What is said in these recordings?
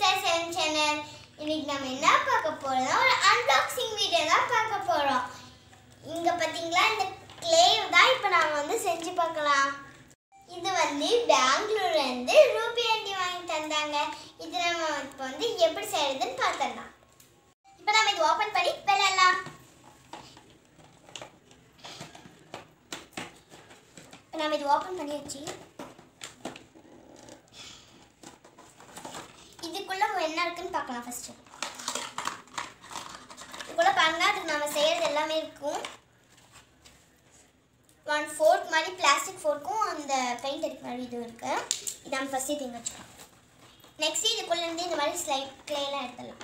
class seven channel இன்னைக்கு நம்ம என்ன பார்க்க போறோம்னா ஒரு அன்பாக்சிங் வீடியோ தான் பார்க்க போறோம் இங்க பாத்தீங்களா இந்த கிளே தான் இப்போ நாம வந்து செஞ்சு பார்க்கலாம் இது வந்து பெங்களூர்ல இருந்து ரூபி ஆண்டி வாங்கி தந்தாங்க இது நம்ம இப்போ வந்து எப்படி செய்யறதுன்னு பார்க்கலாம் இப்போ நம்ம இது ஓபன் பண்ணி விளையாடலாம் இப்போ நம்ம இது ஓபன் பண்ணியாச்சு இதுக்குள்ள என்ன இருக்குன்னு பார்க்கலாம் ஃபர்ஸ்ட் இதுக்குள்ள பாருங்க அதுக்கு நம்ம செய்யறது எல்லாமே இருக்கும் ஒன் ஃபோர்க் மாதிரி பிளாஸ்டிக் ஃபோர்க்கும் அந்த பெயிண்ட் அடிக்க மாதிரி இது இருக்கு இது நம்ம ஃபர்ஸ்ட் இது இங்கே வச்சுக்கலாம் நெக்ஸ்ட் இதுக்குள்ள இருந்து இந்த மாதிரி ஸ்லைட் கிளேலாம் எடுத்துடலாம்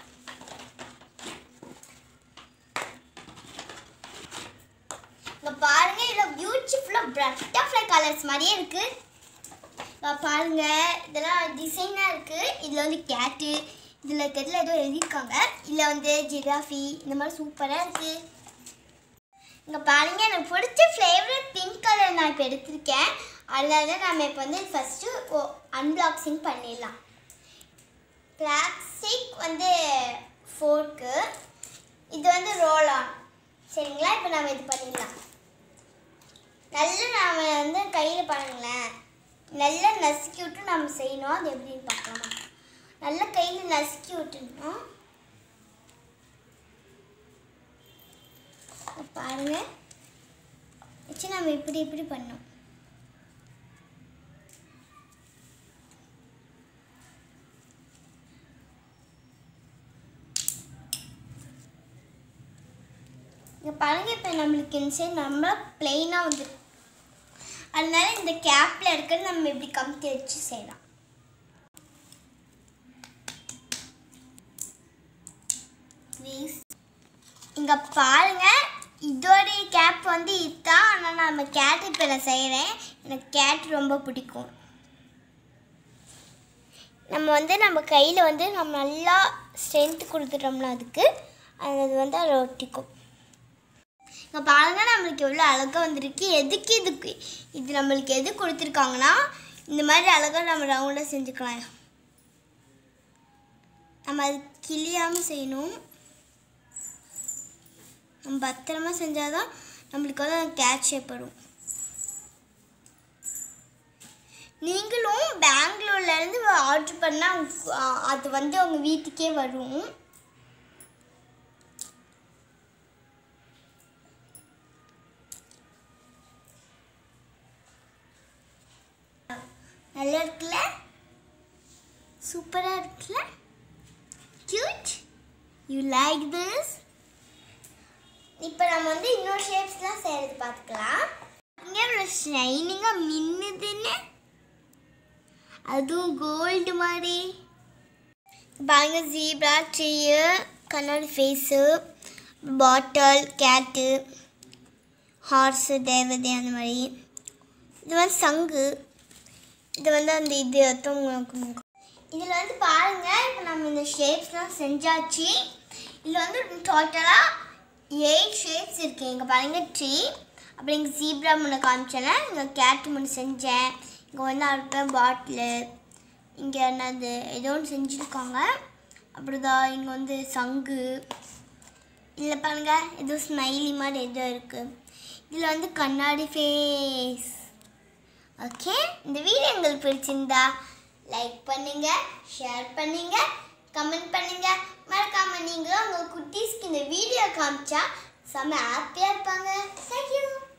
இங்க பாருங்க இதுல பியூட்டிஃபுல்லா பட்டர்ஃப்ளை கலர்ஸ் மாதிரியே இருக்கு இங்க பாருங்க இதெல்லாம் டிசைனா இருக்கு இதுல வந்து கேட்டு இதுல தெரியல ஏதோ எழுதியிருக்காங்க இதுல வந்து ஜிராஃபி இந்த மாதிரி சூப்பரா இருக்கு இங்க பாருங்க எனக்கு பிடிச்ச ஃபேவரட் பிங்க் கலர் நான் இப்போ எடுத்திருக்கேன் அதனால தான் நம்ம இப்போ வந்து ஃபஸ்ட்டு அன்பாக்சிங் பண்ணிடலாம் பிளாஸ்டிக் வந்து ஃபோர்க்கு இது வந்து ரோல் ஆன் சரிங்களா இப்போ நம்ம இது பண்ணிடலாம் நல்லா நாம வந்து கையில் பாருங்களேன் நல்லா நசுக்கி விட்டு நம்ம செய்யணும் அது எப்படின்னு பார்க்கலாமா நல்லா கையில் நசுக்கி விட்டுணும் பாருங்க வச்சு நம்ம இப்படி இப்படி பண்ணோம் இங்கே பாருங்க இப்போ நம்மளுக்கு இன்சைட் நம்ம பிளெயினாக வந்துடும் அதனால இந்த கேப்பில் இருக்கிறது நம்ம இப்படி கமுத்தி வச்சு செய்யலாம் ப்ளீஸ் இங்கே பாருங்க இதோடைய கேப் வந்து இதுதான் ஆனால் நான் நம்ம கேட் இப்போ நான் செய்கிறேன் எனக்கு கேட் ரொம்ப பிடிக்கும் நம்ம வந்து நம்ம கையில் வந்து நம்ம நல்லா ஸ்ட்ரென்த் கொடுத்துட்டோம்னா அதுக்கு அது வந்து அதை ஒட்டிக்கும் இங்கே பாருங்க நம்மளுக்கு எவ்வளோ அழகாக வந்திருக்கு எதுக்கு இதுக்கு இது நம்மளுக்கு எது கொடுத்துருக்காங்கன்னா இந்த மாதிரி அழகாக நம்ம ரவுண்டாக செஞ்சுக்கலாம் நம்ம அது கிளியாமல் செய்யணும் நம்ம பத்திரமா செஞ்சால் தான் நம்மளுக்கு வந்து கேட்ச் ஏற்படும் நீங்களும் பெங்களூர்லேருந்து ஆர்டர் பண்ணால் அது வந்து உங்கள் வீட்டுக்கே வரும் நல்லா இருக்குல்ல சூப்பராக இருக்குல்ல கியூட் யூ லைக் திஸ் இப்போ நம்ம வந்து இன்னொரு ஷேப்ஸ்லாம் செய்கிறது பார்த்துக்கலாம் இங்கே ஒரு ஷைனிங்காக மின்னுதுன்னு அதுவும் கோல்டு மாதிரி பாருங்க ஜீப்ரா ட்ரீயு கண்ணாடி ஃபேஸு பாட்டில் கேட்டு ஹார்ஸு தேவதை அந்த மாதிரி இது வந்து சங்கு இது வந்து அந்த இது தூங்க இதில் வந்து பாருங்க இப்போ நம்ம இந்த ஷேப்ஸ்லாம் செஞ்சாச்சு இதில் வந்து டோட்டலாக எயிட் ஷேப்ஸ் இருக்குது இங்கே பாருங்க ட்ரீ அப்புறம் இங்கே ஜீப்ரா முன்ன காமிச்சேன்னா இங்கே கேட் முன்ன செஞ்சேன் இங்கே வந்து அடுத்த பாட்டிலு இங்கே என்னது ஏதோ ஒன்று செஞ்சுருக்காங்க அப்படிதான் இங்கே வந்து சங்கு இதில் பாருங்க ஏதோ ஸ்மைலி மாதிரி ஏதோ இருக்குது இதில் வந்து கண்ணாடி ஃபேஸ் ஓகே இந்த வீடியோ உங்களுக்கு பிடிச்சிருந்தா லைக் பண்ணுங்க ஷேர் பண்ணுங்க கமெண்ட் பண்ணுங்க மறக்காம நீங்களும் உங்க குட்டீஸ்க்கு இந்த வீடியோ காமிச்சா செம்ம ஹாப்பியாக இருப்பாங்க தேங்க்யூ